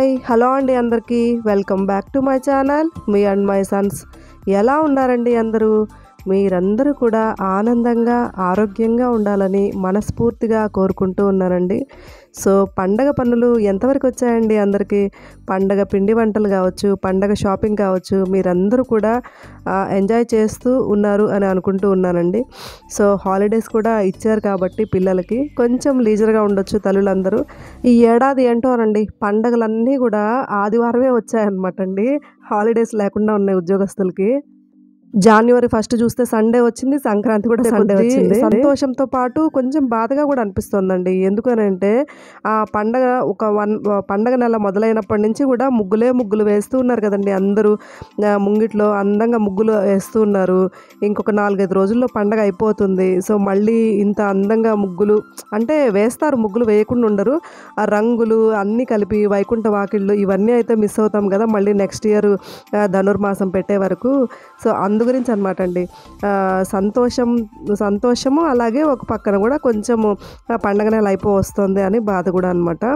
hi hello అండి అందరికీ welcome back to my channel me and my sons ఎలా ఉన్నారండి అందరూ మీరందరూ కూడా ఆనందంగా ఆరోగ్యంగా ఉండాలని మనస్ఫూర్తిగా కోరుకుంటూ ఉన్నానండి సో పండగ పనులు ఎంతవరకు వచ్చాయండి అందరికీ పండగ పిండి వంటలు కావచ్చు పండగ షాపింగ్ కావచ్చు మీరందరూ కూడా ఆ, ఎంజాయ్ చేస్తూ ఉన్నారు అని అనుకుంటూ ఉన్నానండి సో హాలిడేస్ కూడా ఇచ్చారు కాబట్టి పిల్లలకి కొంచెం లీజర్గా ఉండొచ్చు తల్లులందరూ ఈ ఏడాది ఏంటోనండి పండగలన్నీ కూడా ఆదివారమే వచ్చాయన్నమాట అండి హాలిడేస్ లేకుండా ఉన్నాయి ఉద్యోగస్తులకి జనవరి ఫస్ట్ చూస్తే సండే వచ్చింది సంక్రాంతి కూడా సండే వచ్చింది సంతోషంతో పాటు కొంచెం బాధగా కూడా అనిపిస్తుందండి ఎందుకనంటే ఆ పండగ ఒక వన్ పండగ నెల మొదలైనప్పటి నుంచి కూడా ముగ్గులే ముగ్గులు వేస్తూ ఉన్నారు కదండి అందరూ ఆ, ముంగిట్లో అందంగా ముగ్గులు వేస్తూ ఉన్నారు ఇంకొక నాలుగైదు రోజుల్లో పండగ అయిపోతుంది సో మళ్ళీ ఇంత అందంగా ముగ్గులు అంటే వేస్తారు ముగ్గులు వేయకుండా ఉండరు ఆ రంగులు అన్నీ కలిపి వైకుంఠ వాకిళ్ళు ఇవన్నీ అయితే మిస్ అవుతాం కదా మళ్ళీ నెక్స్ట్ ఇయర్ ధనుర్మాసం పెట్టే వరకు సో అందు గురించి అనమాట అండి ఆ, సంతోషం సంతోషము అలాగే ఒక పక్కన కూడా కొంచెము ఆ, పండగ నెల అయిపో వస్తుంది అని బాధ కూడా అనమాట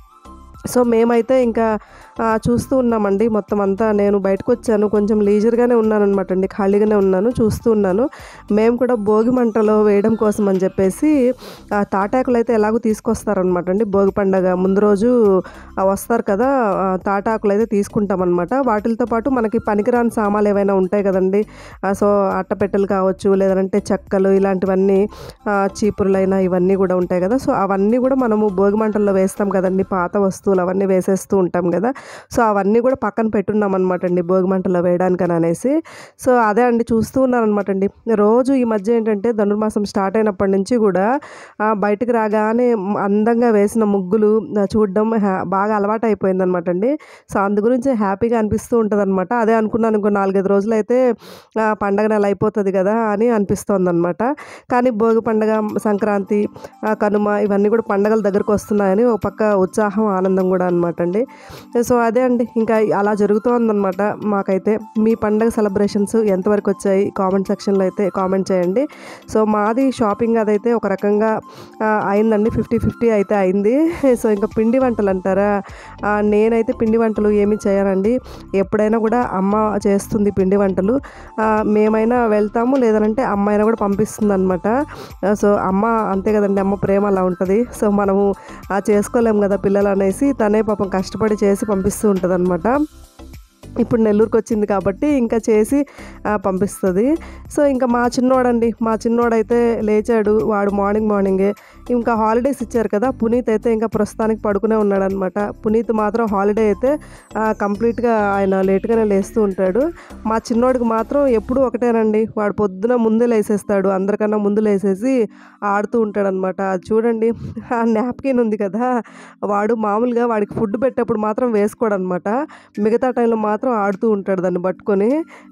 సో మేమైతే ఇంకా ఆ, చూస్తూ ఉన్నామండి మొత్తం అంతా నేను బయటకు వచ్చాను కొంచెం లీజర్గానే ఉన్నాను అనమాట అండి ఖాళీగానే ఉన్నాను చూస్తూ ఉన్నాను మేము కూడా భోగి మంటలో వేయడం కోసం అని చెప్పేసి ఆ తాటాకులు అయితే ఎలాగో తీసుకొస్తారనమాట అండి భోగి పండగ ముందు రోజు ఆ, వస్తారు కదా ఆ, తాటాకులు అయితే తీసుకుంటాం అనమాట వాటితో పాటు మనకి పనికిరాని సామాన్లు ఏవైనా ఉంటాయి కదండి ఆ, సో అట్టపెట్టెలు కావచ్చు లేదంటే చెక్కలు ఇలాంటివన్నీ ఆ, చీపురులైనా ఇవన్నీ కూడా ఉంటాయి కదా సో అవన్నీ కూడా మనము భోగి మంటల్లో వేస్తాం కదండి పాత వస్తువులు అవన్నీ వేసేస్తూ ఉంటాం కదా సో అవన్నీ కూడా పక్కన పెట్టున్నాం అనమాట అండి భోగి మంటల్లో వేయడానికని అనేసి సో అదే అండి చూస్తూ ఉన్నాను అనమాట అండి రోజు ఈ మధ్య ఏంటంటే ధనుర్మాసం స్టార్ట్ అయినప్పటి నుంచి కూడా ఆ, బయటికి రాగానే మ్, అందంగా వేసిన ముగ్గులు ఆ, చూడడం హ్యా- బాగా అలవాటు అయిపోయింది అనమాట అండి సో అందు గురించి హ్యాపీగా అనిపిస్తూ ఉంటుంది అనమాట అదే అనుకున్నాను ఇంకో నాలుగైదు రోజులు అయితే ఆ, పండగ నెల అయిపోతుంది కదా అని అనిపిస్తోంది అనమాట కానీ భోగి పండగ సంక్రాంతి ఆ, కనుమ ఇవన్నీ కూడా పండగల దగ్గరకు వస్తున్నాయని ఒక పక్క ఉత్సాహం ఆనందం కూడా అనమాట అండి సో అదే అండి ఇంకా అలా జరుగుతోందనమాట మాకైతే మీ పండగ సెలబ్రేషన్స్ ఎంతవరకు వచ్చాయి కామెంట్ సెక్షన్లో అయితే కామెంట్ చేయండి సో మాది షాపింగ్ అదైతే ఒక రకంగా ఆ, అయిందండి ఫిఫ్టీ ఫిఫ్టీ అయితే అయింది సో ఇంకా పిండి వంటలు అంటారా ఆ, నేనైతే పిండి వంటలు ఏమీ చేయనండి ఎప్పుడైనా కూడా అమ్మ చేస్తుంది పిండి వంటలు ఆ, మేమైనా వెళ్తాము లేదంటే అమ్మ అయినా కూడా పంపిస్తుంది అనమాట సో అమ్మ అంతే కదండి అమ్మ ప్రేమ అలా ఉంటుంది సో మనము ఆ చేసుకోలేము కదా పిల్లలు అనేసి తనే పాపం కష్టపడి చేసి పంపిస్తూ ఉంటుంది అనమాట ఇప్పుడు నెల్లూరుకి వచ్చింది కాబట్టి ఇంకా చేసి ఆ, పంపిస్తుంది సో ఇంకా మా చిన్నోడండి మా చిన్నోడైతే లేచాడు వాడు మార్నింగ్ మార్నింగే ఇంకా హాలిడేస్ ఇచ్చారు కదా పునీత్ అయితే ఇంకా ప్రస్తుతానికి పడుకునే ఉన్నాడు అనమాట పునీత్ మాత్రం హాలిడే అయితే ఆ, కంప్లీట్గా ఆయన లేట్గానే లేస్తూ ఉంటాడు మా చిన్నోడికి మాత్రం ఎప్పుడూ ఒకటేనండి వాడు పొద్దున ముందే లేసేస్తాడు అందరికన్నా ముందు లేసేసి ఆడుతూ ఉంటాడనమాట అది చూడండి ఆ నాప్కిన్ ఉంది కదా వాడు మామూలుగా వాడికి ఫుడ్ పెట్టేప్పుడు మాత్రం వేసుకోడు అనమాట మిగతా టైంలో మాత్రం ఆడుతూ ఉంటాడు దాన్ని పట్టుకొని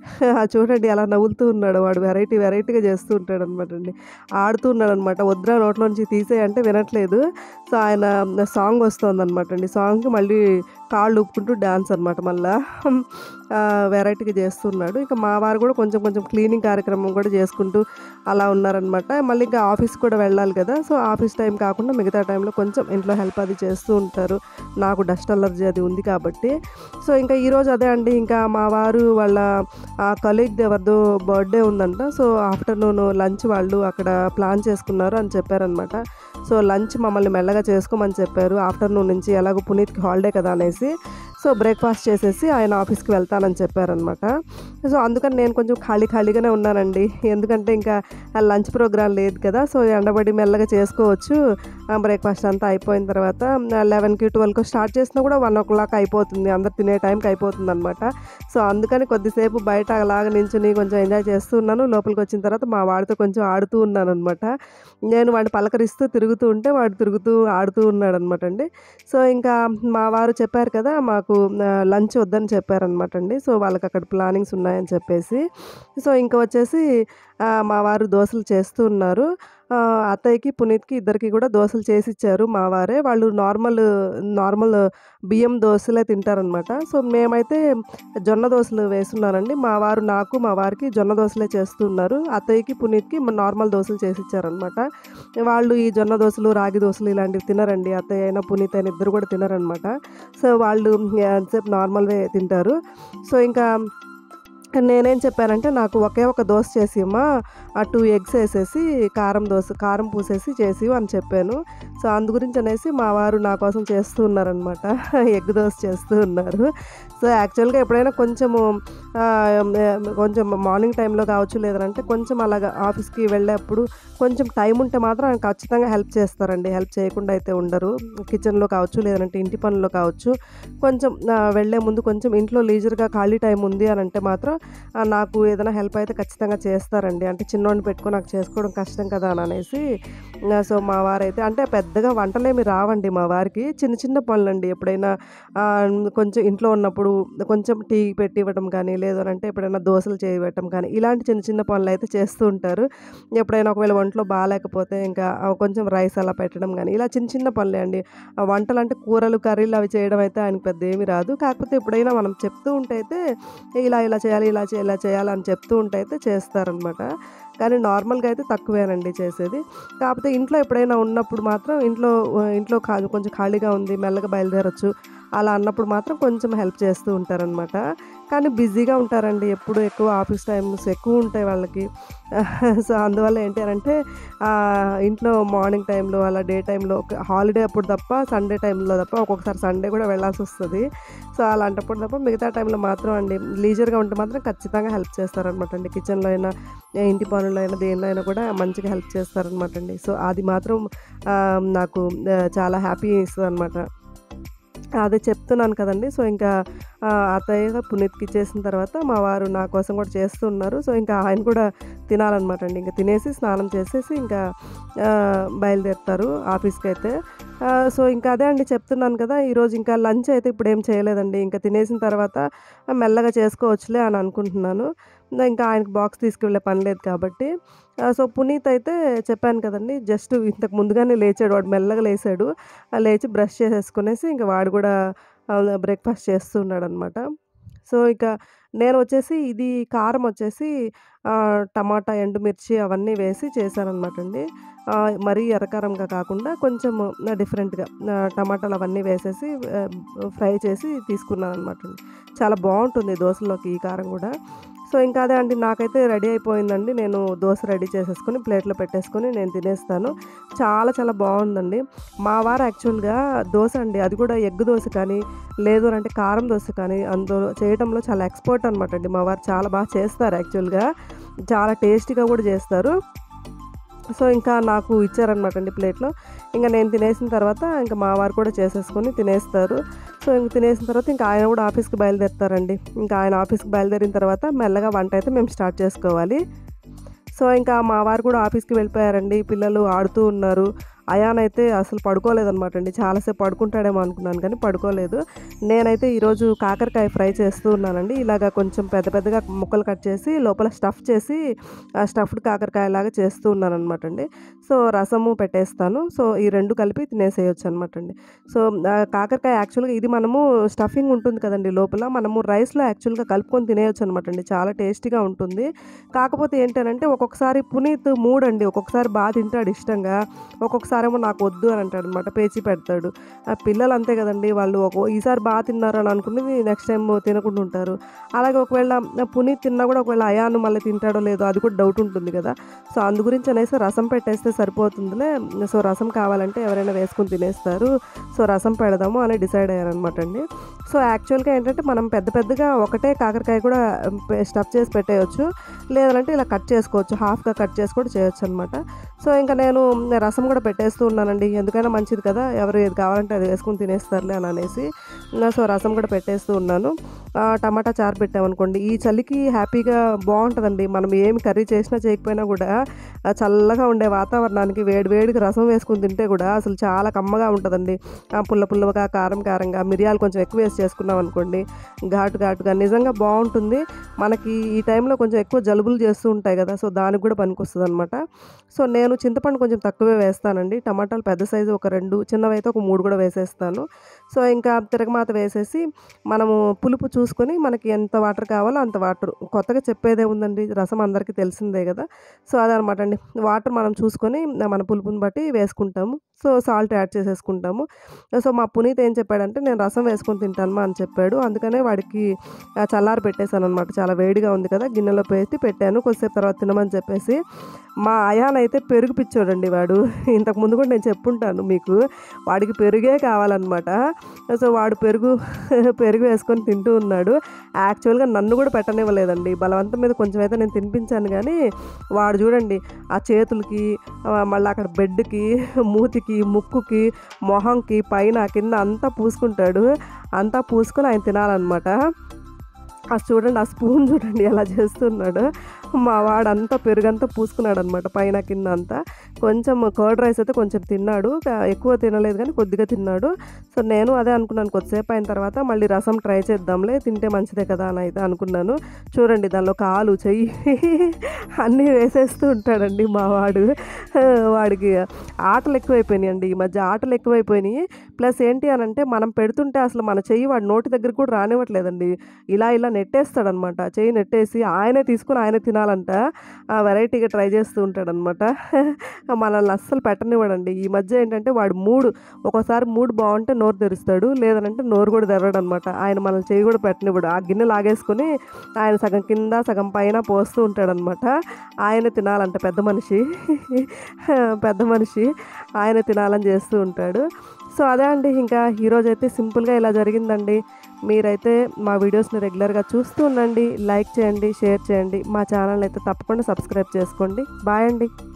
ఆ చూడండి అలా నవ్వులుతూ ఉన్నాడు వాడు వెరైటీ వెరైటీగా చేస్తూ ఉంటాడు అనమాట అండి ఆడుతూ ఉన్నాడు అనమాట వద్దురా నోట్లోంచి తీసేయంటే వినట్లేదు సో ఆయన సాంగ్ వస్తుంది అనమాట అండి సాంగ్కి మళ్ళీ కాళ్ళు ఊపుకుంటూ డ్యాన్స్ అనమాట మళ్ళా వెరైటీగా చేస్తున్నాడు ఇంకా మా వారు కూడా కొంచెం కొంచెం క్లీనింగ్ కార్యక్రమం కూడా చేసుకుంటూ అలా ఉన్నారనమాట మళ్ళీ ఇంకా ఆఫీస్ కూడా వెళ్ళాలి కదా సో ఆఫీస్ టైం కాకుండా మిగతా టైంలో కొంచెం ఇంట్లో హెల్ప్ అది చేస్తూ ఉంటారు నాకు డస్ట్ అలర్జీ అది ఉంది కాబట్టి సో ఇంకా ఈరోజు అదే అండి ఇంకా మా వారు వాళ్ళ కలీగ్ ఎవరిదో బర్త్డే ఉందంట సో ఆఫ్టర్నూన్ లంచ్ వాళ్ళు అక్కడ ప్లాన్ చేసుకున్నారు అని చెప్పారనమాట సో లంచ్ మమ్మల్ని మెల్లగా చేసుకోమని చెప్పారు ఆఫ్టర్నూన్ నుంచి ఎలాగో పునీత్కి హాలిడే కదా అనేసి సో బ్రేక్ఫాస్ట్ చేసేసి ఆయన ఆఫీస్కి వెళ్తానని చెప్పారనమాట సో అందుకని నేను కొంచెం ఖాళీ ఖాళీగానే ఉన్నానండి ఎందుకంటే ఇంకా లంచ్ ప్రోగ్రామ్ లేదు కదా సో ఎండబడి మెల్లగా చేసుకోవచ్చు బ్రేక్ఫాస్ట్ అంతా అయిపోయిన తర్వాత లెవెన్కి ట్వెల్వ్కి స్టార్ట్ చేసినా కూడా వన్ ఓ క్లాక్ అయిపోతుంది అందరు తినే టైంకి అయిపోతుంది అనమాట సో అందుకని కొద్దిసేపు బయట అలాగ నించుని కొంచెం ఎంజాయ్ చేస్తూ ఉన్నాను లోపలికి వచ్చిన తర్వాత మా వాడితో కొంచెం ఆడుతూ ఉన్నాను అనమాట నేను వాడిని పలకరిస్తూ తిరుగుతూ ఉంటే వాడు తిరుగుతూ ఆడుతూ ఉన్నాడు అనమాట అండి సో ఇంకా మా వారు చెప్పారు కదా మాకు లంచ్ వద్దని చెప్పారనమాట అండి సో వాళ్ళకి అక్కడ ప్లానింగ్స్ ఉన్నాయని చెప్పేసి సో ఇంకా వచ్చేసి ఆ, మా వారు దోశలు చేస్తూ ఉన్నారు ఆ, అత్తయ్యకి పునీత్కి ఇద్దరికి కూడా దోశలు చేసి ఇచ్చారు మా వారే వాళ్ళు నార్మల్ నార్మల్ బియ్యం దోశలే తింటారనమాట సో మేమైతే జొన్న దోశలు వేస్తున్నానండి మా వారు నాకు మా వారికి జొన్న దోశలే చేస్తున్నారు అత్తయ్యకి పునీత్కి నార్మల్ దోశలు చేసి ఇచ్చారనమాట వాళ్ళు ఈ జొన్న దోశలు రాగి దోశలు ఇలాంటివి తినరండి అత్తయ్య అయినా పునీత్ అయినా ఇద్దరు కూడా తినరనమాట సో వాళ్ళు ఎంతసేపు నార్మల్వే తింటారు సో ఇంకా నేనేం చెప్పానంటే నాకు ఒకే ఒక దోశ చేసి అమ్మా ఆ టూ ఎగ్స్ వేసేసి కారం దోశ కారం పూసేసి చేసి అని చెప్పాను సో అందు గురించి అనేసి మా వారు నా కోసం చేస్తూ ఉన్నారనమాట ఎగ్ దోశ చేస్తూ ఉన్నారు సో యాక్చువల్గా ఎప్పుడైనా కొంచెము ఆ, కొంచెం మార్నింగ్ టైంలో కావచ్చు లేదంటే కొంచెం అలాగా ఆఫీస్కి వెళ్ళేప్పుడు కొంచెం టైం ఉంటే మాత్రం ఆయన ఖచ్చితంగా హెల్ప్ చేస్తారండి హెల్ప్ చేయకుండా అయితే ఉండరు కిచెన్లో కావచ్చు లేదంటే ఇంటి పనుల్లో కావచ్చు కొంచెం ఆ, వెళ్ళే ముందు కొంచెం ఇంట్లో లీజర్గా ఖాళీ టైం ఉంది అని అంటే మాత్రం ఆ, నాకు ఏదైనా హెల్ప్ అయితే ఖచ్చితంగా చేస్తారండి అంటే చిన్నోడిని పెట్టుకొని నాకు చేసుకోవడం కష్టం కదా అని అనేసి ఆ, సో మా వారైతే అంటే పెద్దగా వంటలేమి రావండి మా వారికి చిన్న చిన్న పనులండి ఎప్పుడైనా ఆ, కొంచెం ఇంట్లో ఉన్నప్పుడు కొంచెం టీ పెట్టి ఇవ్వడం కానీ లేదు అని అంటే ఎప్పుడైనా దోశలు చేయబెట్టడం కానీ ఇలాంటి చిన్న చిన్న పనులు అయితే చేస్తూ ఉంటారు ఎప్పుడైనా ఒకవేళ ఒంట్లో బాగాలేకపోతే ఇంకా ఆ, కొంచెం రైస్ అలా పెట్టడం కానీ ఇలా చిన్న చిన్న పనులే అండి ఆ వంటలు అంటే కూరలు కర్రీలు అవి చేయడం అయితే ఆయనకు పెద్ద ఏమీ రాదు కాకపోతే ఎప్పుడైనా మనం చెప్తూ ఉంటే అయితే ఇలా ఇలా చేయాలి ఇలా చేయాలి ఇలా చేయాలి అని చెప్తూ ఉంటే అయితే చేస్తారనమాట కానీ నార్మల్గా అయితే తక్కువేనండి చేసేది కాకపోతే ఇంట్లో ఎప్పుడైనా ఉన్నప్పుడు మాత్రం ఇంట్లో ఇంట్లో ఖా కొంచెం ఖాళీగా ఉంది మెల్లగా బయలుదేరొచ్చు అలా అన్నప్పుడు మాత్రం కొంచెం హెల్ప్ చేస్తూ ఉంటారనమాట కానీ బిజీగా ఉంటారండి ఎప్పుడు ఎక్కువ ఆఫీస్ టైమ్స్ ఎక్కువ ఉంటాయి వాళ్ళకి సో అందువల్ల ఏంటి అని అంటే ఆ, ఇంట్లో మార్నింగ్ టైంలో అలా డే టైంలో హాలిడే అప్పుడు తప్ప సండే టైంలో తప్ప ఒక్కొక్కసారి సండే కూడా వెళ్ళాల్సి వస్తుంది సో అలాంటప్పుడు తప్ప మిగతా టైంలో మాత్రం అండి లీజర్గా ఉంటే మాత్రం ఖచ్చితంగా హెల్ప్ చేస్తారనమాట అండి కిచెన్లో అయినా ఏ ఇంటి పనుల్లో అయినా దేనిలో అయినా కూడా మంచిగా హెల్ప్ చేస్తారనమాట అండి సో అది మాత్రం ఆ, నాకు ఆ, చాలా హ్యాపీ ఇస్తుంది అనమాట అదే చెప్తున్నాను కదండి సో ఇంకా ఆ, అత్తయ్య పునీత్కి ఇచ్చేసిన తర్వాత మా వారు నా కోసం కూడా చేస్తున్నారు సో ఇంకా ఆయన కూడా తినాలన్నమాట అండి ఇంకా తినేసి స్నానం చేసేసి ఇంకా ఆ, బయలుదేరుతారు ఆఫీస్కి అయితే ఆ, సో ఇంకా అదే అండి చెప్తున్నాను కదా ఈరోజు ఇంకా లంచ్ అయితే ఇప్పుడు ఏం చేయలేదండి ఇంకా తినేసిన తర్వాత మెల్లగా చేసుకోవచ్చులే అని అనుకుంటున్నాను ఇంకా ఆయనకి బాక్స్ తీసుకువెళ్ళే పని లేదు కాబట్టి ఆ, సో పునీత్ అయితే చెప్పాను కదండి జస్ట్ ఇంతకు ముందుగానే లేచాడు వాడు మెల్లగా లేచాడు ఆ లేచి బ్రష్ చేసేసుకునేసి ఇంకా వాడు కూడా బ్రేక్ఫాస్ట్ చేస్తున్నాడు అనమాట సో ఇక నేను వచ్చేసి ఇది కారం వచ్చేసి ఆ, టమాటా ఎండుమిర్చి అవన్నీ వేసి చేశానమాట అండి ఆ, మరీ ఎర్రకారంగా కాకుండా కొంచెం డిఫరెంట్గా టమాటాలు అవన్నీ వేసేసి ఆ, ఫ్రై చేసి తీసుకున్నాను అనమాట అండి చాలా బాగుంటుంది దోశలోకి ఈ కారం కూడా సో ఇంకా అదే అండి నాకైతే రెడీ అయిపోయిందండి నేను దోశ రెడీ చేసేసుకొని ప్లేట్లో పెట్టేసుకొని నేను తినేస్తాను చాలా చాలా బాగుందండి మా వారు యాక్చువల్గా దోశ అండి అది కూడా ఎగ్ దోశ కానీ లేదు అని అంటే కారం దోశ కానీ అందులో చేయడంలో చాలా ఎక్స్పర్ట్ అనమాట అండి మా వారు చాలా బాగా చేస్తారు యాక్చువల్గా చాలా టేస్టీగా కూడా చేస్తారు సో ఇంకా నాకు ఇచ్చారనమాట అండి ప్లేట్లో ఇంకా నేను తినేసిన తర్వాత ఇంకా మా వారు కూడా చేసేసుకొని తినేస్తారు సో ఇంక తినేసిన తర్వాత ఇంకా ఆయన కూడా ఆఫీస్కి బయలుదేరుతారండి ఇంకా ఆయన ఆఫీస్కి బయలుదేరిన తర్వాత మెల్లగా వంట అయితే మేము స్టార్ట్ చేసుకోవాలి సో ఇంకా మా వారు కూడా ఆఫీస్కి వెళ్ళిపోయారండి పిల్లలు ఆడుతూ ఉన్నారు అయాన్ అయితే అసలు పడుకోలేదన్నమాట అండి చాలాసేపు పడుకుంటాడేమో అనుకున్నాను కానీ పడుకోలేదు నేనైతే ఈరోజు కాకరకాయ ఫ్రై చేస్తూ ఉన్నానండి ఇలాగ కొంచెం పెద్ద పెద్దగా ముక్కలు కట్ చేసి లోపల స్టఫ్ చేసి ఆ స్టఫ్డ్ కాకరకాయ లాగా చేస్తూ ఉన్నాను అనమాట అండి సో రసము పెట్టేస్తాను సో ఈ రెండు కలిపి తినేసేయచ్చు అనమాట అండి సో ఆ కాకరకాయ యాక్చువల్గా ఇది మనము స్టఫింగ్ ఉంటుంది కదండి లోపల మనము రైస్లో యాక్చువల్గా కలుపుకొని తినేయచ్చు అనమాట అండి చాలా టేస్టీగా ఉంటుంది కాకపోతే ఏంటంటే ఒక్కొక్కసారి పునీత్ మూడ్ అండి ఒక్కొక్కసారి బాగా తింటాడు ఇష్టంగా ఒక్కొక్కసారి ఏమో నాకు వద్దు అని అంటాడు అనమాట పేచి పెడతాడు ఆ పిల్లలు అంతే కదండి వాళ్ళు ఒక ఈసారి బాగా తిన్నారు అని అనుకుని నెక్స్ట్ టైం తినకుండా ఉంటారు అలాగే ఒకవేళ పునీత్ తిన్నా కూడా ఒకవేళ అయాను మళ్ళీ తింటాడో లేదో అది కూడా డౌట్ ఉంటుంది కదా సో అందు గురించి అనేసి రసం పెట్టేస్తే సరిపోతుందిలే సో రసం కావాలంటే ఎవరైనా వేసుకుని తినేస్తారు సో రసం పెడదాము అని డిసైడ్ అయ్యారనమాట అండి సో యాక్చువల్గా ఏంటంటే మనం పెద్ద పెద్దగా ఒకటే కాకరకాయ కూడా స్టఫ్ చేసి పెట్టేయచ్చు లేదంటే ఇలా కట్ చేసుకోవచ్చు హాఫ్గా కట్ చేసి కూడా చేయొచ్చు అనమాట సో ఇంకా నేను రసం కూడా పెట్టేసి పెట్టేస్తూ ఉన్నానండి ఎందుకైనా మంచిది కదా ఎవరు ఏది కావాలంటే అది వేసుకుని తినేస్తారులే అని అనేసి ఇంకా సో రసం కూడా పెట్టేస్తూ ఉన్నాను ఆ, టమాటా చారు పెట్టామనుకోండి ఈ చలికి హ్యాపీగా బాగుంటుందండి మనం ఏమి కర్రీ చేసినా చేయకపోయినా కూడా ఆ చల్లగా ఉండే వాతావరణానికి వేడి వేడికి రసం వేసుకుని తింటే కూడా అసలు చాలా కమ్మగా ఉంటుందండి ఆ, పుల్ల పుల్లగా కారం కారంగా మిరియాలు కొంచెం ఎక్కువ వేసి చేసుకున్నాం అనుకోండి ఘాటు ఘాటుగా నిజంగా బాగుంటుంది మనకి ఈ టైంలో కొంచెం ఎక్కువ జలుబులు చేస్తూ ఉంటాయి కదా సో దానికి కూడా పనికొస్తుంది అనమాట సో నేను చింతపండు కొంచెం తక్కువే వేస్తానండి టమాటాలు పెద్ద సైజు ఒక రెండు చిన్నవి అయితే ఒక మూడు కూడా వేసేస్తాను సో ఇంకా తిరగమాత వేసేసి మనము పులుపు చూసుకొని మనకి ఎంత వాటర్ కావాలో అంత వాటర్ కొత్తగా చెప్పేదే ఉందండి రసం అందరికీ తెలిసిందే కదా సో అదనమాట అండి వాటర్ మనం చూసుకొని మన పులుపుని బట్టి వేసుకుంటాము సో సాల్ట్ యాడ్ చేసేసుకుంటాము సో మా పునీత్ ఏం చెప్పాడంటే నేను రసం వేసుకొని తింటాను అని చెప్పాడు అందుకనే వాడికి ఆ, చల్లారి పెట్టేశాను అనమాట చాలా వేడిగా ఉంది కదా గిన్నెలో పెట్టి పెట్టాను కొద్దిసేపు తర్వాత తినమని చెప్పేసి మా అయాన్ అయితే పెరుగు పిచ్చోడండి వాడు ఇంతకు ముందు కూడా నేను చెప్పుంటాను మీకు వాడికి పెరుగే కావాలన్నమాట సో వాడు పెరుగు పెరుగు వేసుకొని తింటూ ఉన్నాడు యాక్చువల్గా నన్ను కూడా పెట్టనివ్వలేదండి బలవంతం మీద కొంచెం అయితే నేను తినిపించాను కానీ వాడు చూడండి ఆ చేతులకి ఆ, మళ్ళీ అక్కడ బెడ్కి మూతికి ముక్కుకి మొహంకి పైన కింద అంతా పూసుకుంటాడు అంతా పూసుకొని ఆయన తినాలన్నమాట ఆ చూడండి ఆ స్పూన్ చూడండి ఎలా చేస్తున్నాడు మా వాడు అంతా పెరుగంతా పూసుకున్నాడు అనమాట పైన కింద అంతా కొంచెం కర్డ్ రైస్ అయితే కొంచెం తిన్నాడు కా- ఎక్కువ తినలేదు కానీ కొద్దిగా తిన్నాడు సో నేను అదే అనుకున్నాను కొద్దిసేపు అయిన తర్వాత మళ్ళీ రసం ట్రై చేద్దాంలే తింటే మంచిదే కదా అని అయితే అనుకున్నాను చూడండి దానిలో కాలు చెయ్యి అన్నీ వేసేస్తూ ఉంటాడండి మా వాడు వాడికి ఆటలు ఎక్కువైపోయినాయి అండి ఈ మధ్య ఆటలు ఎక్కువైపోయినాయి ప్లస్ ఏంటి అని అంటే మనం పెడుతుంటే అసలు మన చెయ్యి వాడి నోటి దగ్గర కూడా రానివ్వట్లేదండి ఇలా ఇలా నెట్టేస్తాడనమాట చెయ్యి నెట్టేసి ఆయనే తీసుకుని ఆయనే తినాలంట ఆ వెరైటీగా ట్రై చేస్తూ ఉంటాడనమాట మనల్ని అస్సలు పెట్టనివ్వడండి ఈ మధ్య ఏంటంటే వాడు మూడు ఒక్కోసారి మూడు బాగుంటే నోరు తెరుస్తాడు లేదనంటే నోరు కూడా తెరవడు అనమాట ఆయన మనల్ని చెయ్యి కూడా పెట్టనివ్వడు ఆ గిన్నె లాగేసుకొని ఆయన సగం కింద సగం పైన పోస్తూ ఉంటాడనమాట ఆయన తినాలంట పెద్ద మనిషి పెద్ద మనిషి ఆయన తినాలని చేస్తూ ఉంటాడు సో అదే అండి ఇంకా ఈరోజు అయితే సింపుల్గా ఇలా జరిగిందండి మీరైతే మా వీడియోస్ని రెగ్యులర్గా చూస్తూ ఉండండి లైక్ చేయండి షేర్ చేయండి మా ఛానల్ అయితే తప్పకుండా సబ్స్క్రైబ్ చేసుకోండి బాయ్ అండి